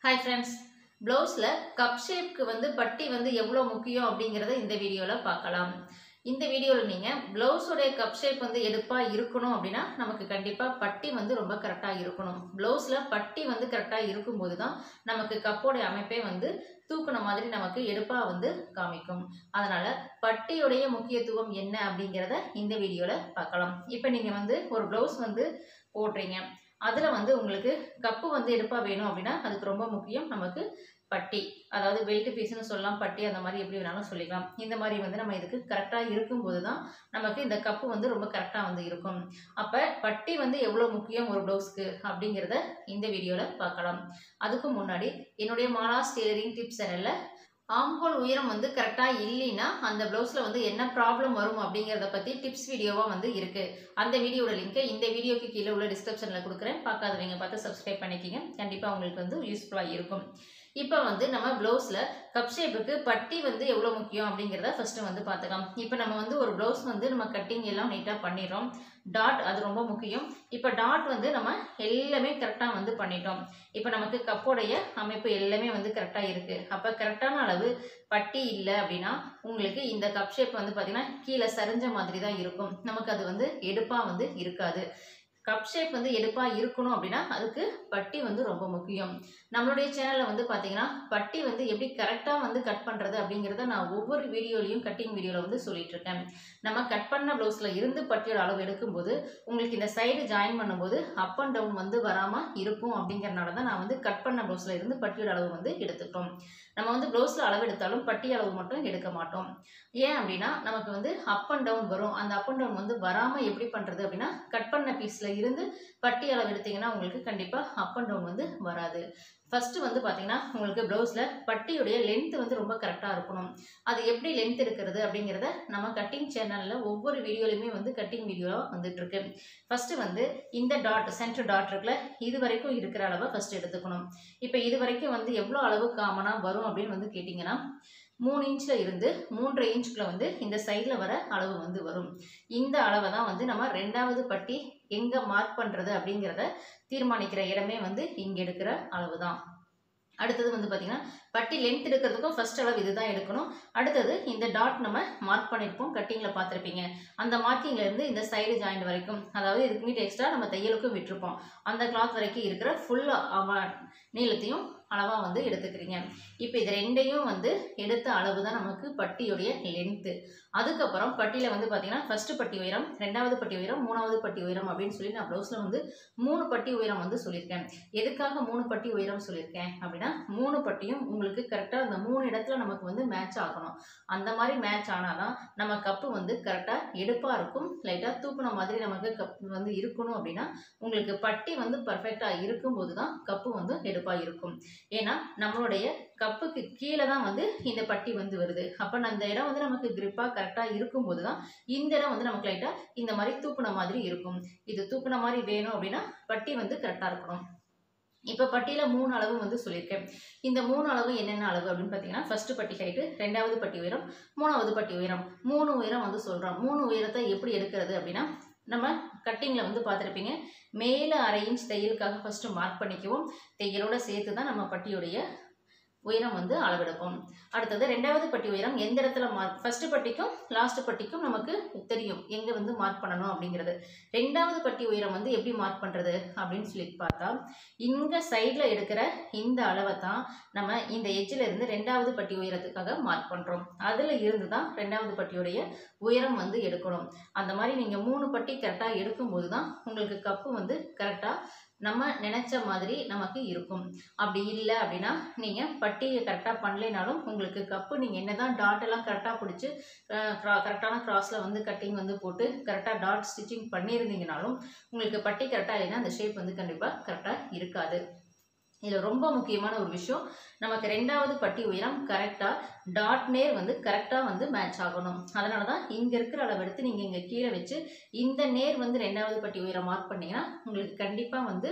hi friends ப்ளவுஸில் cup ஷேப்க்கு வந்து பட்டி வந்து எவ்வளோ முக்கியம் அப்படிங்கிறத இந்த வீடியோவில் பார்க்கலாம் இந்த வீடியோவில் நீங்கள் ப்ளவுஸோடைய கப் ஷேப் வந்து எடுப்பாக இருக்கணும் அப்படின்னா நமக்கு கண்டிப்பாக பட்டி வந்து ரொம்ப கரெக்டாக இருக்கணும் ப்ளவுஸில் பட்டி வந்து கரெக்டாக இருக்கும்போது தான் நமக்கு கப்போடைய அமைப்பே வந்து தூக்குன மாதிரி நமக்கு எடுப்பாக வந்து காமிக்கும் அதனால் பட்டியுடைய முக்கியத்துவம் என்ன அப்படிங்கிறத இந்த வீடியோவில் பார்க்கலாம் இப்போ நீங்கள் வந்து ஒரு ப்ளவுஸ் வந்து போடுறீங்க அதில் வந்து உங்களுக்கு கப்பு வந்து எடுப்பாக வேணும் அப்படின்னா அதுக்கு ரொம்ப முக்கியம் நமக்கு பட்டி அதாவது பெல்ட் பீஸ்னு சொல்லலாம் பட்டி அந்த மாதிரி எப்படி வேணாலும் சொல்லிக்கலாம் இந்த மாதிரி வந்து நம்ம இதுக்கு கரெக்டாக இருக்கும்போது தான் நமக்கு இந்த கப்பு வந்து ரொம்ப கரெக்டாக வந்து இருக்கும் அப்போ பட்டி வந்து எவ்வளோ முக்கியம் ஒரு ப்ளவுஸ்க்கு அப்படிங்கிறத இந்த வீடியோவில் பார்க்கலாம் அதுக்கு முன்னாடி என்னுடைய மாலாஸ் டெய்லரிங் டிப்ஸ் சேனலில் ஆம்ஹோல் உயரம் வந்து கரெக்டாக இல்லைன்னா அந்த ப்ளவுஸில் வந்து என்ன ப்ராப்ளம் வரும் அப்படிங்கிறத பற்றி டிப்ஸ் வீடியோவாக வந்து இருக்குது அந்த வீடியோட லிங்க்கை இந்த வீடியோக்கு கீழே உள்ள டிஸ்கிரிப்ஷனில் கொடுக்குறேன் பார்க்காதவங்க பார்த்து சப்ஸ்கிரைப் பண்ணிக்கிங்க கண்டிப்பாக உங்களுக்கு வந்து யூஸ்ஃபுல்லாக இருக்கும் இப்போ வந்து நம்ம ப்ளவுஸில் கப் ஷேப்புக்கு பட்டி வந்து எவ்வளோ முக்கியம் அப்படிங்கிறத ஃபஸ்ட்டு வந்து பார்த்துக்கலாம் இப்போ நம்ம வந்து ஒரு ப்ளவுஸ் வந்து நம்ம கட்டிங் எல்லாம் நீட்டாக பண்ணிடுறோம் டாட் அது ரொம்ப முக்கியம் இப்போ டாட் வந்து நம்ம எல்லாமே கரெக்டாக வந்து பண்ணிட்டோம் இப்போ நமக்கு கப்போடைய அமைப்பு எல்லாமே வந்து கரெக்டாக இருக்குது அப்போ கரெக்டான அளவு பட்டி இல்லை அப்படின்னா உங்களுக்கு இந்த கப் ஷேப் வந்து பார்த்திங்கன்னா கீழே சரிஞ்ச மாதிரி தான் இருக்கும் நமக்கு அது வந்து எடுப்பாக வந்து இருக்காது கப் ஷேப் வந்து எடுப்பாக இருக்கணும் அப்படின்னா அதுக்கு பட்டி வந்து ரொம்ப முக்கியம் நம்மளுடைய சேனலில் வந்து பார்த்தீங்கன்னா பட்டி வந்து எப்படி கரெக்டாக வந்து கட் பண்ணுறது அப்படிங்கிறத நான் ஒவ்வொரு வீடியோலையும் கட்டிங் வீடியோவில் வந்து சொல்லிட்டு இருக்கேன் நம்ம கட் பண்ண ப்ளவுஸில் இருந்து பட்டியோட அளவு எடுக்கும்போது உங்களுக்கு இந்த சைடு ஜாயின் பண்ணும்போது அப் அண்ட் டவுன் வந்து வராமல் இருக்கும் அப்படிங்கிறனால தான் நான் வந்து கட் பண்ண ப்ளவுஸில் இருந்து பட்டியோட அளவு வந்து எடுத்துட்டோம் நம்ம வந்து ப்ளவுஸில் அளவு எடுத்தாலும் பட்டி அளவு மட்டும் எடுக்க மாட்டோம் ஏன் அப்படின்னா நமக்கு வந்து அப் அண்ட் டவுன் வரும் அந்த அப் அண்ட் டவுன் வந்து வராமல் எப்படி பண்ணுறது அப்படின்னா கட் பண்ண பீஸில் இருந்து பட்டி அளவு எடுத்தீங்கன்னா உங்களுக்கு கண்டிப்பாக அப் அண்ட் டவுன் வந்து வராது ஃபஸ்ட்டு வந்து பார்த்தீங்கன்னா உங்களுக்கு ப்ளவுஸில் பட்டியுடைய லென்த் வந்து ரொம்ப கரெக்டாக இருக்கணும் அது எப்படி லென்த் எடுக்கிறது அப்படிங்கிறத நம்ம கட்டிங் சேனலில் ஒவ்வொரு வீடியோலையுமே வந்து கட்டிங் வீடியோவாக வந்துட்டுருக்கு ஃபஸ்ட்டு வந்து இந்த டாட் சென்டர் டாட் இருக்குல்ல இது வரைக்கும் இருக்கிற அளவை ஃபஸ்ட்டு எடுத்துக்கணும் இப்போ இது வரைக்கும் வந்து எவ்வளோ அளவு காமனாக வரும் அப்படின்னு வந்து கேட்டிங்கன்னா மூணு இன்ச்சில் இருந்து மூன்றரை இன்ச்சுக்குள்ள வந்து இந்த சைடில் வர அளவு வந்து வரும் இந்த அளவை தான் வந்து நம்ம ரெண்டாவது பட்டி எங்கே மார்க் பண்ணுறது அப்படிங்கிறத தீர்மானிக்கிற இடமே வந்து இங்கே எடுக்கிற அளவு தான் அடுத்தது வந்து பார்த்திங்கன்னா பட்டி லென்த் எடுக்கிறதுக்கும் ஃபஸ்ட் அளவு இதுதான் எடுக்கணும் அடுத்தது இந்த டாட் நம்ம மார்க் பண்ணியிருப்போம் கட்டிங்கில் பார்த்துருப்பீங்க அந்த மார்க்கிங்லேருந்து இந்த சைடு ஜாயிண்ட் வரைக்கும் அதாவது இதுக்கு மீட் எக்ஸ்ட்ரா நம்ம தையலுக்கும் விட்டுருப்போம் அந்த கிளாத் வரைக்கும் இருக்கிற ஃபுல் நீளத்தையும் அளவாக வந்து எடுத்துக்கிறீங்க இப்போ இது ரெண்டையும் வந்து எடுத்த அளவு தான் நமக்கு பட்டியுடைய லென்த்து அதுக்கப்புறம் பட்டியில் வந்து பார்த்திங்கன்னா ஃபஸ்ட்டு பட்டி உயரம் ரெண்டாவது பட்டி உயரம் மூணாவது பட்டி உயரம் அப்படின்னு சொல்லி நான் ப்ளவுஸில் வந்து மூணு பட்டி உயரம் வந்து சொல்லியிருக்கேன் எதுக்காக மூணு பட்டி உயரம் சொல்லியிருக்கேன் அப்படின்னா மூணு பட்டியும் உங்களுக்கு கரெக்டாக அந்த மூணு இடத்துல நமக்கு வந்து மேட்ச் ஆகணும் அந்த மாதிரி மேட்ச் ஆனால் தான் நம்ம கப்பு வந்து கரெக்டாக எடுப்பாக இருக்கும் லைட்டாக தூக்குன மாதிரி நமக்கு கப்பு வந்து இருக்கணும் அப்படின்னா உங்களுக்கு பட்டி வந்து பர்ஃபெக்டாக இருக்கும்போது தான் கப்பு வந்து எடுப்பாக இருக்கும் ஏன்னா நம்மளுடைய கப்புக்கு கீழே தான் வந்து இந்த பட்டி வந்து வருது அப்போ அந்த இடம் வந்து நமக்கு கிரிப்பாக கரெக்டாக இருக்கும்போது தான் இந்த இடம் வந்து நமக்கு லைட்டாக இந்த மாதிரி தூக்குன மாதிரி இருக்கும் இது தூக்குன மாதிரி வேணும் அப்படின்னா பட்டி வந்து கரெக்டாக இருக்கணும் இப்போ பட்டியில் மூணு அளவு வந்து சொல்லியிருக்கேன் இந்த மூணு அளவு என்னென்ன அளவு அப்படின்னு பார்த்தீங்கன்னா ஃபஸ்ட்டு பட்டி ஹைட்டு ரெண்டாவது பட்டி உயரம் மூணாவது பட்டி உயரம் மூணு உயரம் வந்து சொல்கிறோம் மூணு உயரத்தை எப்படி எடுக்கிறது அப்படின்னா நம்ம கட்டிங்கில் வந்து பார்த்துருப்பீங்க மேலே அரை இன்ச் தையலுக்காக ஃபஸ்ட்டு மார்க் பண்ணிக்குவோம் தையலோட சேர்த்து தான் நம்ம பட்டியுடைய உயரம் வந்து அளவெடுப்போம் அடுத்தது ரெண்டாவது பட்டி உயரம் எந்த இடத்துல மார்க் ஃபஸ்ட்டு பட்டிக்கும் லாஸ்ட் பட்டிக்கும் நமக்கு தெரியும் எங்கே வந்து மார்க் பண்ணணும் அப்படிங்கிறது ரெண்டாவது பட்டி உயரம் வந்து எப்படி மார்க் பண்ணுறது அப்படின்னு சொல்லி பார்த்தா இங்கே சைடில் எடுக்கிற இந்த அளவை தான் நம்ம இந்த எஜ்ஜில் இருந்து ரெண்டாவது பட்டி உயரத்துக்காக மார்க் பண்ணுறோம் அதில் இருந்து தான் ரெண்டாவது பட்டியுடைய உயரம் வந்து எடுக்கணும் அந்த மாதிரி நீங்கள் மூணு பட்டி கரெக்டாக எடுக்கும்போது தான் உங்களுக்கு கப்பு வந்து கரெக்டாக நம்ம நினச்ச மாதிரி நமக்கு இருக்கும் அப்படி இல்லை அப்படின்னா நீங்கள் பட்டியை கரெக்டாக பண்ணலைனாலும் உங்களுக்கு கப்பு நீங்கள் என்ன தான் டாட் எல்லாம் கரெக்டாக பிடிச்சி கரெக்டான க்ராஸில் வந்து கட்டிங் வந்து போட்டு கரெக்டாக டாட் ஸ்டிச்சிங் பண்ணியிருந்தீங்கனாலும் உங்களுக்கு பட்டி கரெக்டாக இல்லைன்னா அந்த ஷேப் வந்து கண்டிப்பாக கரெக்டாக இருக்காது இதில் ரொம்ப முக்கியமான ஒரு விஷயம் நமக்கு ரெண்டாவது பட்டி உயரம் கரெக்டாக டாட் நேர் வந்து கரெக்டாக வந்து மேட்ச் ஆகணும் அதனால தான் இங்கே இருக்கிற அளவு எடுத்து நீங்கள் இங்கே கீழே வச்சு இந்த நேர் வந்து ரெண்டாவது பட்டி உயரம் மார்க் பண்ணிங்கன்னா உங்களுக்கு கண்டிப்பாக வந்து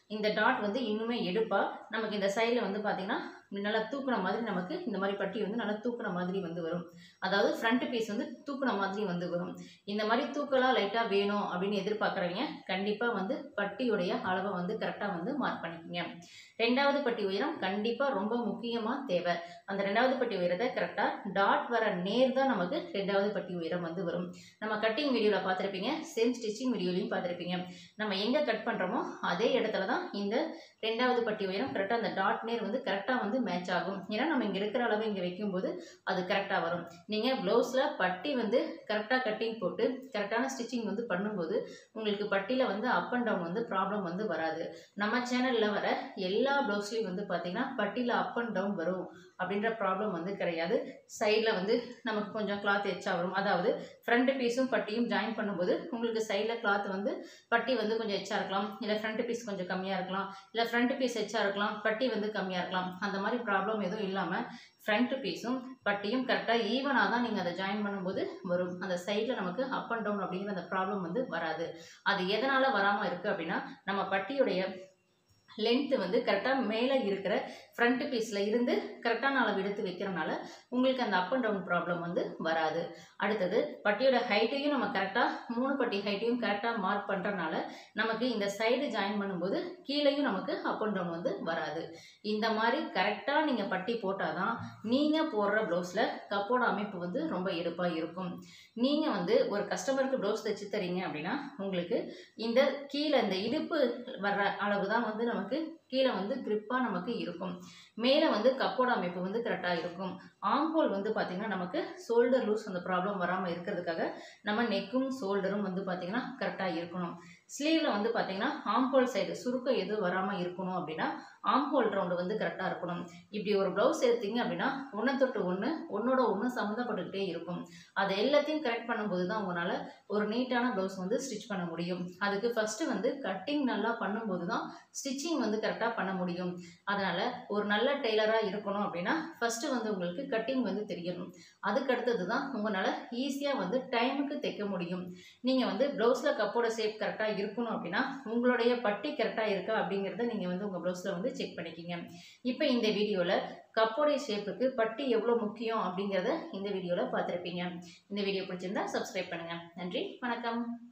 இந்த டாட் வந்து இன்னுமே எடுப்பா நமக்கு இந்த சைடில் வந்து பார்த்திங்கன்னா நல்லா தூக்குன மாதிரி நமக்கு இந்த மாதிரி பட்டி வந்து நல்லா தூக்குன மாதிரி வந்து வரும் அதாவது ஃப்ரண்ட் பீஸ் வந்து தூக்குன மாதிரி வந்து வரும் இந்த மாதிரி தூக்கலாக லைட்டாக வேணும் அப்படின்னு எதிர்பார்க்குறவங்க கண்டிப்பாக வந்து பட்டியுடைய அளவை வந்து கரெக்டாக வந்து மார்க் பண்ணிக்கோங்க ரெண்டாவது பட்டி உயரம் கண்டிப்பாக ரொம்ப முக்கியமாக தேவை அந்த ரெண்டாவது பட்டி உயரத்தை கரெக்டாக டாட் வர நேர் தான் நமக்கு ரெண்டாவது பட்டி உயரம் வந்து வரும் நம்ம கட்டிங் வீடியோவில் பார்த்துருப்பீங்க சேம் ஸ்டிச்சிங் வீடியோலையும் பார்த்துருப்பீங்க நம்ம எங்கே கட் பண்ணுறோமோ அதே இடத்துல தான் இந்த ரெண்டாவது பட்டி உயரம் கரெக்டாக அந்த டாட் நேர் வந்து கரெக்டாக வந்து மேட்ச் ஆகும் ஏன்னா நம்ம இங்கே இருக்கிற அளவு இங்கே வைக்கும்போது அது கரெக்டாக வரும் நீங்கள் ப்ளவுஸில் பட்டி வந்து கரெக்டாக கட்டிங் போட்டு கரெக்டான ஸ்டிச்சிங் வந்து பண்ணும்போது உங்களுக்கு பட்டியில் வந்து அப் அண்ட் டவுன் வந்து ப்ராப்ளம் வந்து வராது நம்ம சேனலில் வர எல்லா ப்ளவுஸ்லேயும் வந்து பார்த்திங்கன்னா பட்டியில் அப் அண்ட் டவுன் வரும் அப்படின்ற ப்ராப்ளம் வந்து கிடையாது சைடில் வந்து நமக்கு கொஞ்சம் கிளாத் எச்சா வரும் அதாவது ஃப்ரண்ட் பீஸும் பட்டியும் ஜாயின் பண்ணும்போது உங்களுக்கு சைடில் கிளாத் வந்து பட்டி வந்து கொஞ்சம் எச்சா இருக்கலாம் இல்லை ஃப்ரண்ட் பீஸ் கொஞ்சம் கம்மியாக இருக்கலாம் இல்லை ஃப்ரண்ட் பீஸ் எச்சா இருக்கலாம் பட்டி வந்து கம்மியாக இருக்கலாம் அந்த மாதிரி ப்ராப்ளம் எதுவும் இல்லாமல் ஃப்ரண்ட் பீஸும் பட்டியும் கரெக்டாக ஈவனாக தான் நீங்கள் அதை ஜாயின் பண்ணும்போது வரும் அந்த சைடில் நமக்கு அப் அண்ட் டவுன் அப்படிங்கிற அந்த ப்ராப்ளம் வந்து வராது அது எதனால் வராமல் இருக்குது அப்படின்னா நம்ம பட்டியுடைய லென்த்து வந்து கரெக்டாக மேலே இருக்கிற ஃப்ரண்ட் பீஸில் இருந்து கரெக்டான அளவு எடுத்து வைக்கிறனால உங்களுக்கு அந்த அப் அண்ட் டவுன் ப்ராப்ளம் வந்து வராது அடுத்தது பட்டியோட ஹைட்டையும் நம்ம கரெக்டாக மூணு பட்டி ஹைட்டையும் கரெக்டாக மார்க் பண்ணுறனால நமக்கு இந்த சைடு ஜாயின் பண்ணும்போது கீழேயும் நமக்கு அப் அண்ட் டவுன் வந்து வராது இந்த மாதிரி கரெக்டாக நீங்கள் பட்டி போட்டால் தான் நீங்கள் போடுற ப்ளவுஸில் கப்போட அமைப்பு வந்து ரொம்ப எடுப்பாக இருக்கும் நீங்கள் வந்து ஒரு கஸ்டமருக்கு ப்ளவுஸ் தைச்சு தரீங்க அப்படின்னா உங்களுக்கு இந்த கீழே இந்த இடுப்பு வர்ற அளவு தான் வந்து நமக்கு கீழே வந்து grip-ஆ நமக்கு இருக்கும் மேலே வந்து கப்போட அமைப்பு வந்து கரெக்டாக இருக்கும் ஆம்போல் வந்து பார்த்திங்கன்னா நமக்கு ஷோல்டர் லூஸ் அந்த ப்ராப்ளம் வராமல் இருக்கிறதுக்காக நம்ம நெக்கும் ஷோல்டரும் வந்து பார்த்திங்கன்னா கரெக்டாக இருக்கணும் ஸ்லீவில் வந்து பார்த்திங்கன்னா ஆம்போல் சைடு சுருக்கம் எதுவும் வராமல் இருக்கணும் அப்படின்னா ஆம்போல் ரவுண்டு வந்து கரெக்டாக இருக்கணும் இப்படி ஒரு ப்ளவுஸ் எடுத்தீங்க அப்படின்னா ஒன்று தொட்டு ஒன்று ஒன்றோட ஒன்று சம்மந்தப்பட்டுக்கிட்டே இருக்கும் அதை எல்லாத்தையும் கரெக்ட் பண்ணும்போது தான் உங்களால் ஒரு நீட்டான ப்ளவுஸ் வந்து ஸ்டிச் பண்ண முடியும் அதுக்கு ஃபஸ்ட்டு வந்து கட்டிங் நல்லா பண்ணும்போது தான் ஸ்டிச்சிங் வந்து கரெக்டாக பண்ண முடியும் அதனால் ஒரு நல்ல டெய்லராக இருக்கணும் அப்படின்னா ஃபஸ்ட்டு வந்து உங்களுக்கு கட்டிங் வந்து தெரியணும் அதுக்கு அடுத்தது தான் உங்களால் ஈஸியாக வந்து டைமுக்கு தைக்க முடியும் நீங்கள் வந்து ப்ளவுஸில் கப்போட ஷேப் கரெக்டாக இருக்கணும் அப்படின்னா உங்களுடைய பட்டி கரெக்டாக இருக்கா அப்படிங்கிறத நீங்கள் வந்து உங்கள் ப்ளவுஸில் வந்து செக் பண்ணிக்கிங்க இப்போ இந்த வீடியோவில் கப்போடைய ஷேப்புக்கு பட்டி எவ்வளோ முக்கியம் அப்படிங்கிறத இந்த வீடியோவில் பார்த்துருப்பீங்க இந்த வீடியோ பிடிச்சிருந்தா சப்ஸ்கிரைப் பண்ணுங்கள் நன்றி வணக்கம்